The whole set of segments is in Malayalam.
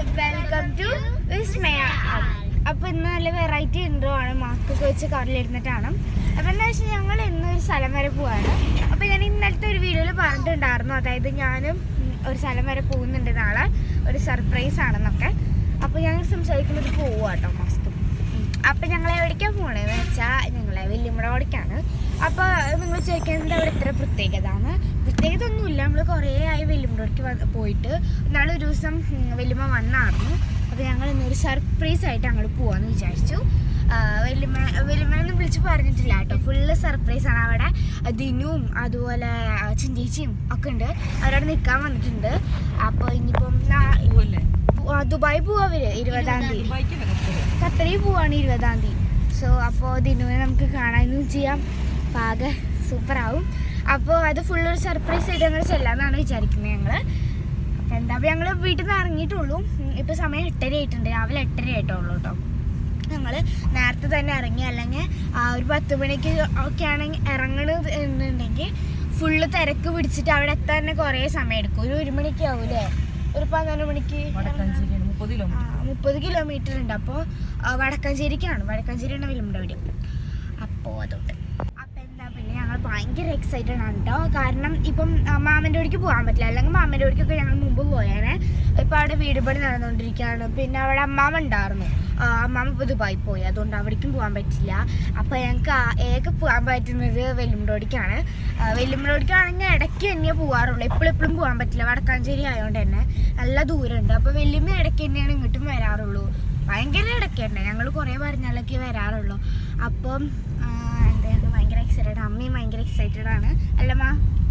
വെൽക്കം ടു വിസ്മയ അപ്പൊ ഇന്ന് നല്ല വെറൈറ്റി ഇൻട്രോ ആണ് മാസ്ക് ഒക്കെ വെച്ച് കറിലിരുന്നിട്ടാണ് അപ്പൊ എന്താ വെച്ചാൽ ഞങ്ങൾ ഇന്നൊരു സ്ഥലം വരെ പോവാണ് അപ്പൊ ഞാൻ ഇന്നലത്തെ ഒരു വീഡിയോയിൽ പറഞ്ഞിട്ടുണ്ടായിരുന്നു അതായത് ഞാനും ഉം, ഒരു സ്ഥലം വരെ പോകുന്നുണ്ട് നാളെ ഒരു സർപ്രൈസ് ആണെന്നൊക്കെ അപ്പൊ ഞങ്ങൾ സംസാരിക്കുന്നത് പോവാ കേട്ടോ മാസ്ക് അപ്പൊ ഞങ്ങൾ എവിടേക്കാണ് പോണേന്ന് വെച്ചാൽ ഞങ്ങളെ വെല്ലുമുടോടേക്കാണ് അപ്പൊ നിങ്ങൾ ചോദിക്കുന്നത് അവിടെ ഇത്ര പ്രത്യേകത ആണ് പ്രത്യേകത ഒന്നുമില്ല നമ്മൾ കുറേ ആയി വെല്ലുമുടോടേക്ക് വന്ന് പോയിട്ട് നാളെ ഒരു ദിവസം ഉം, വെല്ലുമ്മ വന്നായിരുന്നു അപ്പോൾ ഞങ്ങൾ ഇന്നൊരു സർപ്രൈസ് ആയിട്ട് അങ്ങോട്ട് പോവാന്ന് വിചാരിച്ചു ആ, വെല്ലുമ്മ വെല്ലുമ്മനൊന്നും വിളിച്ച് പറഞ്ഞിട്ടില്ല കേട്ടോ ഫുള്ള് സർപ്രൈസ് ആണ് അവിടെ ദിനുവും അതുപോലെ ആ, ചിന്തേച്ചിയും ഒക്കെ ഉണ്ട് അവരവിടെ നിൽക്കാൻ വന്നിട്ടുണ്ട് അപ്പോൾ ഇനിയിപ്പം നാ- ആ, ദുബായ് പോവാ അവര് ഇരുപതാം തീയതി ഖത്തറിൽ പോവാണ് ഇരുപതാം തീയതി സോ അപ്പോൾ ദിനുവിനെ നമുക്ക് കാണാനും ചെയ്യാം പാക സൂപ്പർ ആവും അപ്പോൾ അത് ഫുൾ ഒരു സർപ്രൈസ് ആയിട്ട് ഞങ്ങൾ ചെല്ലാന്നാണ് വിചാരിക്കുന്നത് ഞങ്ങൾ അപ്പോൾ എന്താ അപ്പോൾ ഞങ്ങൾ വീട്ടിൽ നിന്ന് ഇറങ്ങിയിട്ടുള്ളൂ ഇപ്പോൾ സമയം എട്ടര ആയിട്ടുണ്ട് രാവിലെ എട്ടര ആയിട്ടുള്ളൂ കേട്ടോ ഞങ്ങൾ നേരത്തെ തന്നെ ഇറങ്ങി അല്ലെങ്കിൽ ആ ഒരു പത്ത് മണിക്ക് ഒക്കെ ആണെങ്കിൽ ഇറങ്ങണത് എന്നുണ്ടെങ്കിൽ ഫുള്ള് തിരക്ക് പിടിച്ചിട്ട് അവിടെ എത്താൻ തന്നെ കുറേ സമയം എടുക്കും ഒരു ഒരു മണിക്ക് ആവൂലേ ഒരു പതിനൊന്ന് മണിക്ക് ഇറങ്ങാൻ. ആ, മുപ്പത് കിലോമീറ്റർ ഉണ്ട് അപ്പോൾ വടക്കാഞ്ചേരിക്കാണ് വടക്കാഞ്ചേരിയാണ് വിലുമ്പുടെ വീട് അപ്പോൾ അതുകൊണ്ട് അപ്പം എന്താ പിന്നെ ഞങ്ങൾ ഭയങ്കര എക്സൈറ്റഡ് ആണ് കേട്ടോ കാരണം ഇപ്പം ആ, മാമൻ്റെ വീട്ടിലേക്ക് പോകാൻ പറ്റില്ല അല്ലെങ്കിൽ മാമൻ്റെ വീട്ടിലേക്കൊക്കെ ഞങ്ങൾ മുമ്പ് പോയേനെ ഇപ്പം അവിടെ വീട് പണി നടന്നുകൊണ്ടിരിക്കുകയാണ് പിന്നെ അവിടെ അമ്മാമ ഉണ്ടായിരുന്നു ആ, അമ്മാമ ഇപ്പോൾ ദുബായി പോയി അതുകൊണ്ട് അവിടേക്കും പോകാൻ പറ്റില്ല അപ്പോൾ ഞങ്ങൾക്ക് ഏക പോകാൻ പറ്റുന്നത് വെല്ലുമ്പടോടിക്കാണ് വെല്ലുമ്പടോടിക്കാണെങ്കിൽ ഇടയ്ക്ക് തന്നെയേ പോകാറുള്ളൂ എപ്പോഴും എപ്പോഴും പോകാൻ പറ്റില്ല വടക്കാഞ്ചേരി ആയതുകൊണ്ട് തന്നെ നല്ല ദൂരമുണ്ട് അപ്പോൾ വെല്ലുമ്മ ഇടയ്ക്ക് തന്നെയാണ് ഇങ്ങോട്ടും വരാറുള്ളൂ ഭയങ്കര ഇടയ്ക്ക് തന്നെ ഞങ്ങൾ കുറേ പറഞ്ഞാലൊക്കെ വരാറുള്ളൂ അപ്പം ആ, എന്താ ഞങ്ങൾ ഭയങ്കര എക്സൈറ്റഡ് അമ്മയും ഭയങ്കര എക്സൈറ്റഡ് ആണ് അല്ലമ്മ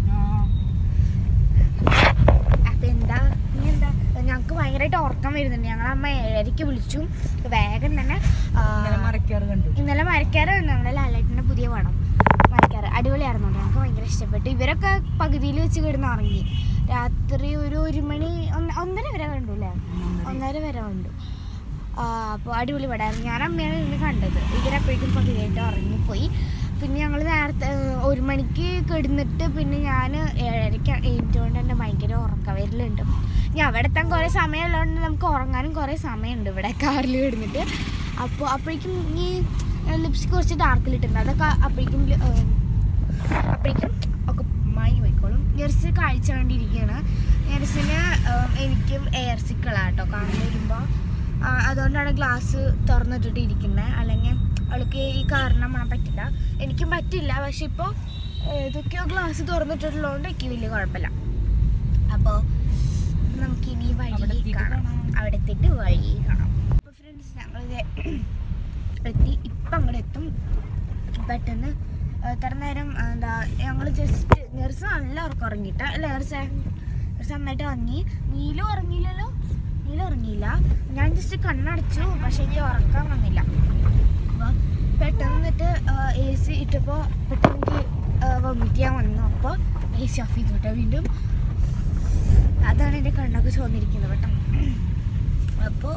അപ്പം എന്താ ഇനി എന്താ ഞങ്ങൾക്ക് ഭയങ്കരമായിട്ട് ഉറക്കം വരുന്നുണ്ട് ഞങ്ങൾ അമ്മ ഏഴരയ്ക്ക് വിളിച്ചു വേഗം തന്നെ ആ, മരക്കാറ് കണ്ടു ഇന്നലെ മരക്കാറ് നമ്മുടെ ലാലേട്ടൻ്റെ പുതിയ പടം മരക്കാറ് അടിപൊളിയായിരുന്നു ഞങ്ങൾക്ക് ഭയങ്കര ഇഷ്ടപ്പെട്ടു ഇവരൊക്കെ പകുതിയിൽ വെച്ച് കിടന്ന് ഉറങ്ങി രാത്രി ഒരു ഒരു മണി ഒന്ന് ഒന്നര വരെ കണ്ടു അല്ലേ ഒന്നര വരെ കണ്ടു അപ്പോൾ അടിപൊളി പടമായിരുന്നു ഞാൻ അമ്മയാണ് ഇന്ന് കണ്ടത് ഇവരപ്പോഴേക്കും പകുതിയായിട്ട് ഉറങ്ങിപ്പോയി പിന്നെ ഞങ്ങൾ നേരത്തെ ഏഹ്, ഒരു മണിക്ക് കിടന്നിട്ട് പിന്നെ ഞാൻ ഏഴരയ്ക്ക് എഴുന്നേറ്റുകൊണ്ട് തന്നെ ഭയങ്കര ഉറക്കം വരലുണ്ട് ഞാൻ അവിടെ എത്താൻ കുറേ സമയമുള്ളതുകൊണ്ട് നമുക്ക് ഉറങ്ങാനും കുറേ സമയമുണ്ട് ഇവിടെ കാറിൽ കിടന്നിട്ട് അപ്പോൾ അപ്പോഴേക്കും ഈ ലിപ്സ്റ്റിക് കുറച്ച് ഡാർക്കിലിട്ടുണ്ട് അതൊക്കെ അപ്പോഴേക്കും ല- ഏഹ്, അപ്പോഴേക്കും ഒക്കെ മായി പോയിക്കോളും നെർസ് കാഴ്ച വേണ്ടിയിരിക്കുകയാണ് നെർസിന് എനിക്കും എയർ സിക്കളാട്ടോ കാണാൻ വരുമ്പോൾ അതുകൊണ്ടാണ് ഗ്ലാസ് തുറന്നിട്ടിട്ട് ഇരിക്കുന്നത് അല്ലെങ്കിൽ അവൾക്ക് ഈ കാരണം മണം പറ്റില്ല എനിക്കും പറ്റില്ല പക്ഷെ ഇപ്പോൾ ഏതൊക്കെയോ ഗ്ലാസ് തുറന്നിട്ടുള്ളതുകൊണ്ട് എനിക്ക് വലിയ കുഴപ്പമില്ല അപ്പോൾ നമുക്ക് ഇനി അവിടെ വഴി എത്തിയിട്ട് കാണാം കാണാം. അവിടെ എത്തിയിട്ട് വഴി കാണാം അപ്പോൾ ഫ്രണ്ട്സ് ഞങ്ങളിത് എത്തി ഇപ്പം അങ്ങോട്ട് എത്തും പെട്ടെന്ന് എത്ര നേരം എന്താ ഞങ്ങൾ ജസ്റ്റ് നെർസ് നല്ല ഉറക്കം ഉറങ്ങിയിട്ട അല്ലേ നെർസേ നെർസ് നന്നായിട്ട് ഉറങ്ങി നീലും ഉറങ്ങിയില്ലല്ലോ നീലും ഉറങ്ങിയില്ല ഞാൻ ജസ്റ്റ് കണ്ണടച്ചു പക്ഷെ എനിക്ക് ഉറക്കാൻ വന്നില്ല അപ്പോൾ പെട്ടെന്ന് എന്നിട്ട് എ സി ഇട്ടപ്പോൾ പെട്ടെന്ന് എനിക്ക് വൊമിറ്റ് ചെയ്യാൻ വന്നു അപ്പോൾ എ സി ഓഫ് ചെയ്തു കേട്ടോ വീണ്ടും അതാണ് എൻ്റെ കണ്ണൊക്കെ ചോന്നിരിക്കുന്നത് കേട്ടോ അപ്പോൾ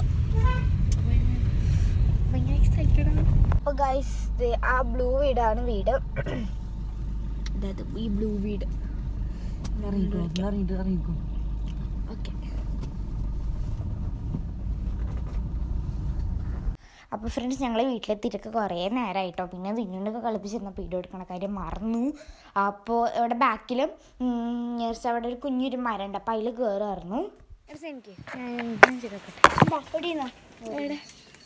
ഭയങ്കര എക്സൈറ്റഡ് ആണ് അപ്പോൾ ഗൈസ് ആ ബ്ലൂ വീടാണ് വീട് അതായത് ഈ ബ്ലൂ വീട് ഇറങ്ങിക്കോ ഇറങ്ങിട്ട് ഇറങ്ങിക്കോ ഓക്കെ അപ്പോൾ ഫ്രണ്ട്സ് ഞങ്ങൾ വീട്ടിലെത്തിയിട്ടൊക്കെ കുറേ നേരമായിട്ടോ പിന്നെ നിന്നൊക്കെ കളിപ്പിച്ചിരുന്നപ്പോൾ വീഡിയോ എടുക്കണ കാര്യം മറന്നു അപ്പോൾ ഇവിടെ ബാക്കിലും നേർച്ച അവിടെ ഒരു കുഞ്ഞൊരു മരം ഉണ്ട് അപ്പോൾ അതിൽ കയറുമായിരുന്നു എനിക്ക് എവിടെ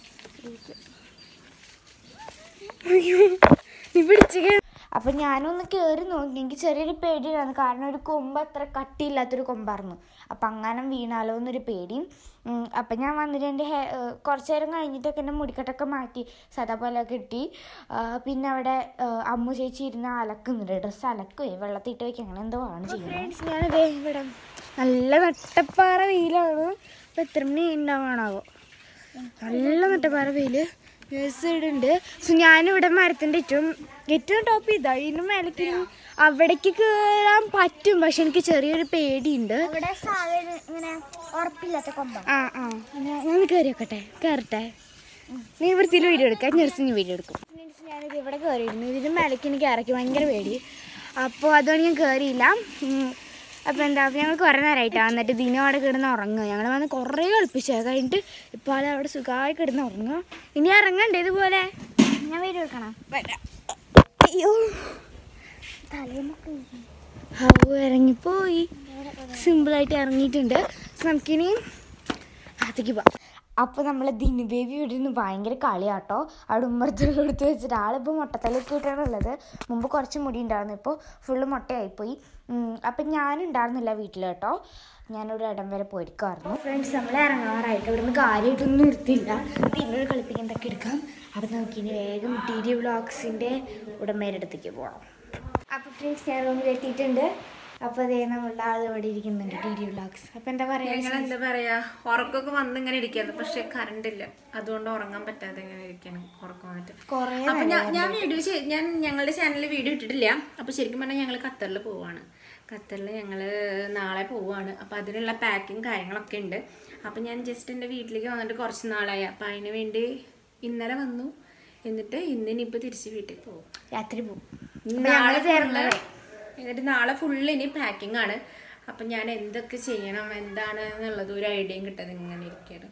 നീ പിടിച്ച് അപ്പം ഞാനൊന്ന് കയറി നോക്കി എനിക്ക് ചെറിയൊരു പേടിയാണ് കാരണം ഒരു കൊമ്പ് അത്ര കട്ടിയില്ലാത്തൊരു കൊമ്പായിരുന്നു അപ്പം അങ്ങനെ വീണാലോ എന്നൊരു പേടിയും ഉം, അപ്പം ഞാൻ വന്നിട്ട് എൻ്റെ ഹെ ഏഹ് കുറച്ച് നേരം കഴിഞ്ഞിട്ടൊക്കെ എൻ്റെ മുടിക്കെട്ടൊക്കെ മാറ്റി സദാ പോലെ കിട്ടി പിന്നെ അവിടെ ഏഹ് അമ്മു ചേച്ചി ഇരുന്ന് അലക്കുന്നുണ്ട് ഡ്രസ്സ് അലക്കുവേ വെള്ളത്തിട്ട് വയ്ക്കുക അങ്ങനെ എന്തോ ആണ് ചെയ്യുന്നത് ഞാനതേ ഇവിടെ നല്ല നട്ടപ്പാറ വെയിലാണ് ഇപ്പം എത്ര മണി ഉണ്ടാവാണാവോ നല്ല നട്ടപ്പാറ വെയില് സൈഡുണ്ട് സോ ഞാനിവിടെ മരത്തിൻ്റെ ഏറ്റവും ഏറ്റവും ടോപ്പ് ഇതാ ഇതിന് മേലേക്ക് അവിടേക്ക് കയറാൻ പറ്റും പക്ഷെ എനിക്ക് ചെറിയൊരു പേടിയുണ്ട് അവിടെ സാധനം ഇങ്ങനെ ഉറപ്പില്ലാത്ത കൊമ്പ ആ ആ ഞാൻ- ഞാൻ കയറി വെക്കട്ടെ കയറട്ടെ നീ വൃത്തിയിൽ വീഡിയോ എടുക്കാം നഴ്സിന് വീഡിയോ എടുക്കും മീൻസ് ഞാനിത് ഇവിടെ കയറിയിരുന്നു ഇതിന് മേലേക്ക് എനിക്ക് ഇറക്കി ഭയങ്കര പേടി അപ്പോൾ അതുകൊണ്ട് ഞാൻ കയറിയില്ല ഉം. അപ്പോൾ എന്താ ഞങ്ങൾ കുറേ നേരമായിട്ടാണ് എന്നിട്ട് ദിനം അവിടെ കിടന്ന് ഉറങ്ങുക ഞങ്ങൾ വന്ന് കുറേ കളിപ്പിച്ചു അത് കഴിഞ്ഞിട്ട് ഇപ്പോൾ ആൾ അവിടെ സുഖമായി കിടന്ന് ഉറങ്ങുക ഇനി ഇറങ്ങണ്ടേ ഇതുപോലെ ഞാൻ വീഡിയോ എടുക്കണം അയ്യോ തലേന്നൊക്കെ ഹൗ ഇറങ്ങിപ്പോയി സിമ്പിളായിട്ട് ഇറങ്ങിയിട്ടുണ്ട് സോ നമുക്കിനി അകത്തേക്ക് പോവാം അപ്പോൾ നമ്മൾ ദിനു ബേബി ഇവിടെ നിന്ന് ഭയങ്കര കളിയാട്ടോ അവിടെ ഉമ്മറത്തുള്ള എടുത്ത് വെച്ചിട്ട് ആളിപ്പോൾ മുട്ടത്തലൊക്കെ ഇട്ടാണ് ഉള്ളത് മുമ്പ് കുറച്ച് മുടി ഉണ്ടായിരുന്നു ഇപ്പോൾ ഫുള്ള് മുട്ടയായിപ്പോയി ഉം, അപ്പം ഞാനുണ്ടായിരുന്നില്ല വീട്ടിൽ കേട്ടോ ഞാനിവിടെ ഇടം വരെ പോയിരിക്കുമായിരുന്നു ഫ്രണ്ട്സ് നമ്മൾ ഇറങ്ങാറായിട്ട് ഇവിടെ നിന്ന് കാര്യമായിട്ടൊന്നും നിർത്തില്ല ദിനോട് കളിപ്പിക്കാൻ എന്തൊക്കെ എടുക്കാം അപ്പം നമുക്കിനി വേഗം ടി ഡി വ്ളോഗ്സിൻ്റെ ഉടമയുടെ അടുത്തേക്ക് പോകാം അപ്പോൾ ഫ്രണ്ട്സ് ഞാൻ റൂമിൽ എത്തിയിട്ടുണ്ട് അപ്പോൾ അതേ നമ്മളുടെ ആൾ ഇവിടെ ഇരിക്കുന്നുണ്ട് ടി ഡി വ്ളോഗ്സ് അപ്പോൾ എന്താ പറയുക ഞങ്ങൾ എന്താ പറയാ ഉറക്കമൊക്കെ വന്ന് ഇങ്ങനെ ഇരിക്കായിരുന്നു പക്ഷെ കറണ്ട് ഇല്ല അതുകൊണ്ട് ഉറങ്ങാൻ പറ്റാതെ ഇങ്ങനെ ഇരിക്കണം ഉറക്കം വന്നിട്ട് കുറേ അപ്പൊ ഞാൻ ഞാൻ വീഡിയോ ഞാൻ ഞങ്ങളുടെ ചാനലിൽ വീഡിയോ ഇട്ടിട്ടില്ല അപ്പൊ ശരിക്കും പറഞ്ഞാൽ ഞങ്ങൾ ഖത്തറിൽ പോവാണ് ഖത്തറിൽ ഞങ്ങൾ നാളെ പോവാണ് അപ്പൊ അതിനുള്ള പാക്കിങ് കാര്യങ്ങളൊക്കെ ഉണ്ട് അപ്പൊ ഞാൻ ജസ്റ്റ് എൻ്റെ വീട്ടിലേക്ക് വന്നിട്ട് കുറച്ച് നാളായി അപ്പൊ അതിന് വേണ്ടി ഇന്നലെ വന്നു എന്നിട്ട് ഇന്നിനിപ്പോ തിരിച്ച് വീട്ടിൽ പോകും രാത്രി പോകും നാളെ full- എന്നിട്ട് നാളെ ഫുള്ള് ഇനി പാക്കിംഗ് ആണ് അപ്പൊ ഞാൻ എന്തൊക്കെ ചെയ്യണം എന്താണ് എന്നുള്ളത് ഒരു ഐഡിയയും കിട്ടാതെ ഇങ്ങനെ ഇരിക്കുകയാണ്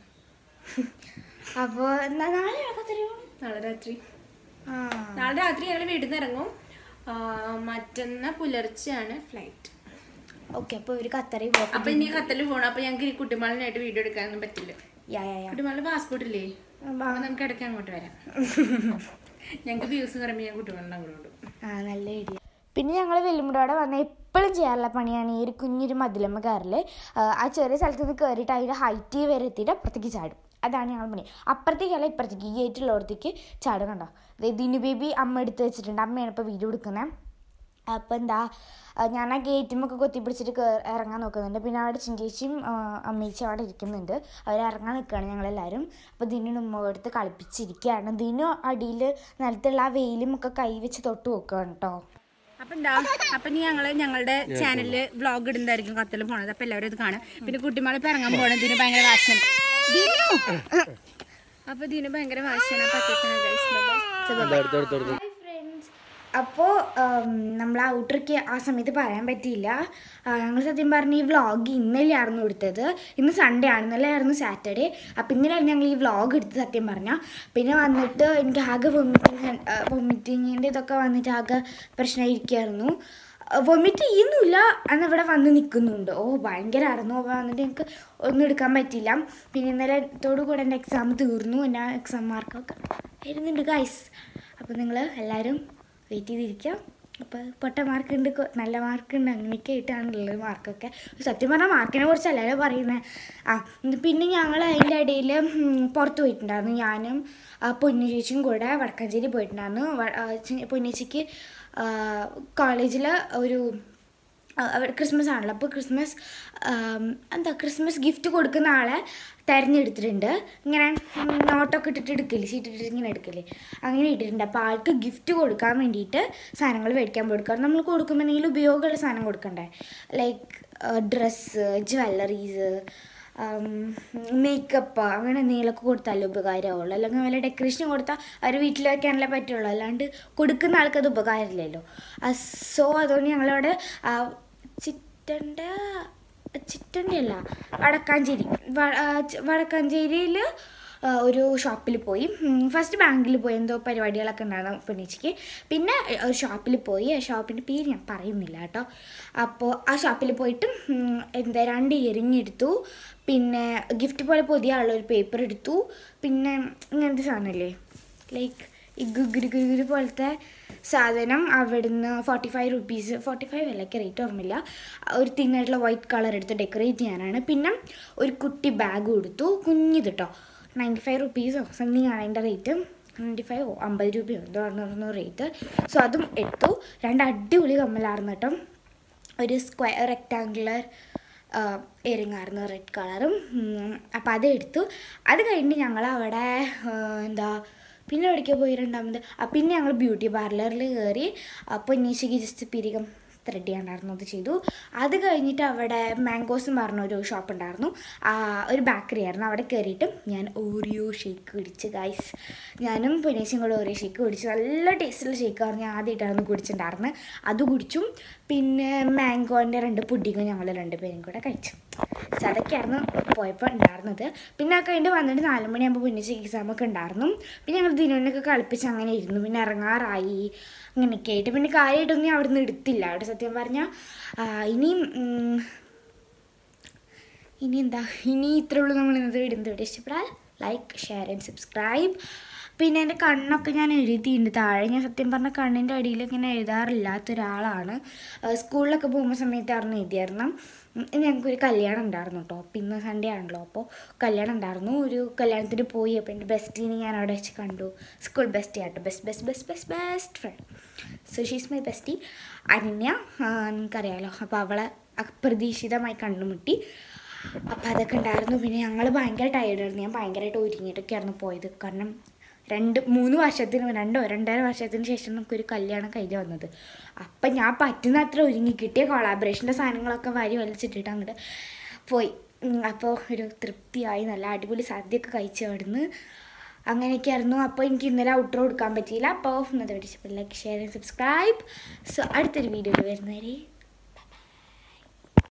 അപ്പോൾ എന്നാ നാളെ രാത്രി നാളെ രാത്രി ആ നാളെ രാത്രി ഞങ്ങൾ വീട്ടിൽ നിന്ന് ഇറങ്ങും ആ, മറ്റന്നാ പുലർച്ചെയാണ് ഫ്ലൈറ്റ് ഓക്കെ അപ്പോൾ ഇവർ ഖത്തറിൽ പോകും അപ്പൊ ഇനി ഖത്തറിൽ പോകണം അപ്പൊ ഞങ്ങൾക്ക് ഈ കുട്ടിമാളിനായിട്ട് വീഡിയോ എടുക്കാനൊന്നും പറ്റില്ല യാ യാ യാ കുട്ടിമാളിന് പാസ്പോർട്ട് ഇല്ലേ അപ്പൊ നമുക്ക് ഇടയ്ക്ക് അങ്ങോട്ട് വരാം ഞങ്ങൾക്ക് വ്യൂസ് പറയുമ്പോൾ ഞാൻ കുട്ടിമാളിന് അങ്ങോട്ട് ആ നല്ല ഐഡിയ പിന്നെ ഞങ്ങൾ വെല്ലുമുടോടെ വന്ന എപ്പോഴും ചെയ്യാറുള്ള പണിയാണ് ഈ ഒരു കുഞ്ഞൊരു മതിലമ്മ കയറല് ആ ചെറിയ സ്ഥലത്ത് നിന്ന് കയറിയിട്ട് അതിൻ്റെ ഹൈറ്റ് വരെ എത്തിയിട്ട് അപ്പുറത്തേക്ക് ചാടും അതാണ് ഞങ്ങൾ പണി അപ്പുറത്തേക്കല്ല ഇപ്പുറത്തേക്ക് ഈ ഗേറ്റുള്ളടത്തേക്ക് ചാടും കണ്ടോ ദേ ദിനു ബേബി അമ്മ എടുത്ത് വെച്ചിട്ടുണ്ട് അമ്മയാണ് ഇപ്പോൾ വീഡിയോ എടുക്കുന്നത് അപ്പോൾ എന്താ ആ, ഞാൻ ആ ഗേറ്റുമൊക്കെ കൊത്തി പിടിച്ചിട്ട് കേ- ഇറങ്ങാൻ നോക്കുന്നുണ്ട് പിന്നെ അവിടെ ചിഞ്ചേച്ചിയും ആ, അമ്മേച്ചിയും അവിടെ ഇരിക്കുന്നുണ്ട് അവർ ഇറങ്ങാൻ നിൽക്കുകയാണ് ഞങ്ങളെല്ലാവരും അപ്പോൾ ദിനു ഉമ്മ എടുത്ത് കളിപ്പിച്ചിരിക്കുകയാണ് ദിനു അടിയിൽ നിലത്തുള്ള ആ വെയിലും ഒക്കെ കൈ വെച്ച് തൊട്ട് നോക്കുകയാണ് കേട്ടോ അപ്പൊ എന്താ അപ്പൊ ഇനി ഞങ്ങള് ഞങ്ങളുടെ ചാനലില് വ്ളോഗ് ഇടുന്നതായിരിക്കും കത്തിൽ പോണത് അപ്പൊ എല്ലാവരും ഇത് കാണും പിന്നെ കുട്ടിമാളി ഇപ്പൊ ഇറങ്ങാൻ പോകണം ഇതിന് ഭയങ്കര വാശന അപ്പൊ ഇതിന് ഭയങ്കര വാശന ഹായ് ഫ്രണ്ട്സ് അപ്പോൾ നമ്മൾ ഔട്ടർക്ക് ആ സമയത്ത് പറയാൻ പറ്റിയില്ല ഞങ്ങൾ സത്യം പറഞ്ഞ ഈ വ്ളോഗ് ഇന്നലെയായിരുന്നു എടുത്തത് ഇന്ന് സൺഡേ ആണ് ഇന്നലെ ആയിരുന്നു സാറ്റർഡേ അപ്പം ഇന്നലെയാണ് ഞങ്ങൾ ഈ വ്ളോഗ് എടുത്തത് സത്യം പറഞ്ഞാൽ പിന്നെ വന്നിട്ട് എനിക്ക് ആകെ വൊമിറ്റിങ് വൊമിറ്റിങ്ങിൻ്റെ ഇതൊക്കെ വന്നിട്ട് ആകെ പ്രശ്നമായിരിക്കുമായിരുന്നു വൊമിറ്റ് ചെയ്യുന്നില്ല അന്ന് ഇവിടെ വന്ന് നിൽക്കുന്നുണ്ട് ഓ ഭയങ്കരമായിരുന്നു അപ്പോൾ വന്നിട്ട് എനിക്ക് ഒന്നും എടുക്കാൻ പറ്റിയില്ല പിന്നെ ഇന്നലത്തോടു കൂടെ എൻ്റെ എക്സാം തീർന്നു എൻ്റെ എക്സാം മാർക്കൊക്കെ വരുന്നുണ്ട് ഗൈസ് അപ്പോൾ നിങ്ങൾ എല്ലാവരും വെയിറ്റ് ചെയ്തിരിക്കുക അപ്പോൾ പൊട്ട മാർക്കുണ്ട് കൊ- നല്ല മാർക്കുണ്ട് അങ്ങനെയൊക്കെ ആയിട്ടാണുള്ളത് മാർക്കൊക്കെ സത്യം പറഞ്ഞാൽ മാർക്കിനെ കുറിച്ച് അല്ലല്ലോ പറയുന്നത് ആ ഇത് പിന്നെ ഞങ്ങൾ അതിൻ്റെ ഇടയിൽ പുറത്ത് പോയിട്ടുണ്ടായിരുന്നു ഞാനും ആ, പൊന്നു ചേച്ചിയും കൂടെ വടക്കാഞ്ചേരി പോയിട്ടുണ്ടായിരുന്നു വ- ആ, ചി- പൊന്നേച്ചിക്ക് കോളേജിൽ ഒരു ആ, അവിടെ ക്രിസ്മസ് ആണല്ലോ അപ്പോൾ ക്രിസ്മസ് ആം, എന്താ ക്രിസ്മസ് ഗിഫ്റ്റ് കൊടുക്കുന്ന ആളെ തിരഞ്ഞെടുത്തിട്ടുണ്ട് ഇങ്ങനെ ഉം, നോട്ടൊക്കെ ഇട്ടിട്ട് എടുക്കില്ലേ ഷീറ്റ് ഇട്ടിട്ട് ഇങ്ങനെ എടുക്കില്ലേ അങ്ങനെ ഇട്ടിട്ടുണ്ട് അപ്പോൾ ആൾക്ക് ഗിഫ്റ്റ് കൊടുക്കാൻ വേണ്ടിയിട്ട് സാധനങ്ങൾ മേടിക്കാൻ കൊടുക്കാം നമ്മൾ കൊടുക്കുമ്പോൾ എന്തെങ്കിലും ഉപയോഗമുള്ള സാധനം കൊടുക്കണ്ടേ ലൈക്ക് ഡ്രസ്സ് ജ്വല്ലറീസ് മേക്കപ്പ് അങ്ങനെ എന്തെങ്കിലുമൊക്കെ കൊടുത്താലേ ഉപകാരമാവുള്ളൂ അല്ലെങ്കിൽ വല്ല ഡെക്കറേഷൻ കൊടുത്താൽ അവർ വീട്ടിൽ വയ്ക്കാനല്ലേ പറ്റുള്ളൂ അല്ലാണ്ട് കൊടുക്കുന്ന ആൾക്ക് അത് ഉപകാരമില്ലല്ലോ സോ അതുകൊണ്ട് ഞങ്ങളവിടെ ആ, ചിറ്റൻ്റെ ചിറ്റൻ്റെ അല്ല വടക്കാഞ്ചേരി വ- ആ, ച- വടക്കാഞ്ചേരിയിൽ ആ, ഒരു ഷോപ്പിൽ പോയി ഫസ്റ്റ് ബാങ്കിൽ പോയി എന്തോ പരിപാടികളൊക്കെ ഉണ്ടായിരുന്നു പെണ്ണിച്ചിക്ക് പിന്നെ ഒരു ഷോപ്പിൽ പോയി ആ ഷോപ്പിൻ്റെ പേര് ഞാൻ പറയുന്നില്ല കേട്ടോ അപ്പോൾ ആ ഷോപ്പിൽ പോയിട്ട് ഉം, എന്താ രണ്ട് ഇയറിങ് എടുത്തു പിന്നെ ഗിഫ്റ്റ് പോലെ പൊതിയാനുള്ള ഒരു പേപ്പർ എടുത്തു പിന്നെ ഇങ്ങനത്തെ സാധനമല്ലേ ലൈക്ക് ഈ ഗുഗുരു ഗുഗുരു പോലത്തെ സാധനം അവിടുന്ന് forty five rupees forty five അല്ലൊക്കെ റേറ്റ് ഓർമ്മയില്ല ഒരു തിന്നായിട്ടുള്ള വൈറ്റ് കളർ എടുത്ത് ഡെക്കറേറ്റ് ചെയ്യാനാണ് പിന്നെ ഒരു കുട്ടി ബാഗ് കൊടുത്തു കുഞ്ഞിത് കേട്ടോ നയൻറ്റി ഫൈവ് റുപ്പീസോ സംതിങ് ആണ് അതിൻ്റെ റേറ്റ് നയൻറ്റി ഫൈവോ അമ്പത് രൂപയോ എന്തോ ആണെന്ന് റേറ്റ് സോ അതും എടുത്തു രണ്ട് അടിപൊളി കമ്മലായിരുന്നു കേട്ടോ ഒരു സ്ക്വയർ റെക്റ്റാങ്കുലർ എരിങ്ങായിരുന്നു റെഡ് കളറും അപ്പോൾ അത് എടുത്തു അത് കഴിഞ്ഞ് ഞങ്ങൾ അവിടെ ആ, എന്താ പിന്നെ എവിടേക്ക് പോയി രണ്ടാമത് ആ, പിന്നെ ഞങ്ങൾ ബ്യൂട്ടി പാർലറിൽ കയറി അപ്പോൾ പൊന്നീശയ്ക്ക് ജസ്റ്റ് പിരികം ത്രെഡ് ചെയ്യാണ്ടായിരുന്നു അത് ചെയ്തു അത് കഴിഞ്ഞിട്ട് അവിടെ മാംഗോസ് എന്ന് പറഞ്ഞ ഒരു ഷോപ്പ് ഉണ്ടായിരുന്നു ആ, ഒരു ബേക്കറി ആയിരുന്നു അവിടെ കയറിയിട്ട് ഞാൻ ഓറിയോ ഷേക്ക് കുടിച്ച് ഗൈസ് ഞാനും പുനേശും കൂടെ ഓറിയോ ഷേക്ക് കുടിച്ചു നല്ല ടേസ്റ്റുള്ള ഷേക്കായിരുന്നു ഞാൻ ആദ്യമായിട്ടായിരുന്നു കുടിച്ചിട്ടുണ്ടായിരുന്നത് അത് കുടിച്ചും പിന്നെ മാംഗോൻ്റെ രണ്ട് പുഡിങ്ങും ഞങ്ങൾ രണ്ടുപേരും കൂടെ കഴിച്ചു സോ അതൊക്കെയായിരുന്നു പോയപ്പോൾ ഉണ്ടായിരുന്നത് പിന്നെ ആ കഴിഞ്ഞിട്ട് വന്നിട്ട് നാല് മണിയാകുമ്പോൾ പുന്നേശ് എക്സാമൊക്കെ ഉണ്ടായിരുന്നു പിന്നെ ഞങ്ങൾ ദിനോനൊക്കെ കളിപ്പിച്ച് അങ്ങനെ ഇരുന്നു പിന്നെ ഇറങ്ങാറായി അങ്ങനെയൊക്കെ ആയിട്ട് പിന്നെ കാര്യമായിട്ടൊന്നും അവിടെ നിന്ന് എടുത്തില്ല അവിടെ സത്യം പറഞ്ഞാൽ ഇനിയും ഉം, ഇനി എന്താ ഇനി ഇത്രേ ഉള്ളൂ നമ്മൾ ഇന്നത്തെ വീഡിയോ ഇവിടെ ഇഷ്ടപ്പെടാൽ ലൈക്ക് ഷെയർ ആൻഡ് സബ്സ്ക്രൈബ് പിന്നെ എൻ്റെ കണ്ണൊക്കെ ഞാൻ എഴുതിയിട്ടുണ്ട് താഴെ ഞാൻ സത്യം പറഞ്ഞ കണ്ണിൻ്റെ അടിയിൽ ഇങ്ങനെ എഴുതാറില്ലാത്ത ഒരാളാണ് ആ, സ്കൂളിലൊക്കെ പോകുന്ന സമയത്തായിരുന്നു എഴുതിയായിരുന്നു ഉം, ഇന്ന് ഞങ്ങൾക്കൊരു കല്യാണം ഉണ്ടായിരുന്നു കേട്ടോ അപ്പം ഇന്ന് സൺഡേ ആണല്ലോ അപ്പോൾ കല്യാണം ഉണ്ടായിരുന്നു ഒരു കല്യാണത്തിന് പോയി അപ്പോൾ എൻ്റെ ബെസ്റ്റിനെ ഞാൻ അവിടെ വെച്ച് കണ്ടു സ്കൂൾ ബെസ്റ്റി ആട്ടോ best best best best best friend so she's my bestie Ananya ആ, നിങ്ങൾക്കറിയാലോ അപ്പോൾ അവളെ അപ്രതീക്ഷിതമായി കണ്ടുമുട്ടി അപ്പോൾ അതൊക്കെ ഉണ്ടായിരുന്നു പിന്നെ ഞങ്ങൾ ഭയങ്കര ടയർഡായിരുന്നു ഞാൻ ഭയങ്കരമായിട്ട് ഒരുങ്ങിയിട്ടൊക്കെയായിരുന്നു പോയത് കാരണം രണ്ട് മൂന്ന് വർഷത്തിന് രണ്ടോ രണ്ടര വർഷത്തിന് ശേഷം നമുക്കൊരു കല്യാണം കഴിഞ്ഞ് വന്നത് അപ്പം ഞാൻ പറ്റുന്ന അത്ര ഒരുങ്ങി കിട്ടിയ കൊളാബറേഷൻ്റെ സാധനങ്ങളൊക്കെ വാരി വലിച്ചിട്ടിട്ട് അങ്ങോട്ട് പോയി ഉം, അപ്പോൾ ഒരു തൃപ്തിയായി നല്ല അടിപൊളി സദ്യയൊക്കെ കഴിച്ചു അവിടുന്ന് അങ്ങനെയൊക്കെയായിരുന്നു അപ്പോൾ എനിക്ക് ഇന്നലെ ഔട്ടർ കൊടുക്കാൻ പറ്റിയില്ല അപ്പോൾ ഇന്നത്തെ video like share subscribe so അടുത്തൊരു വീഡിയോയിൽ വരുന്നവരെ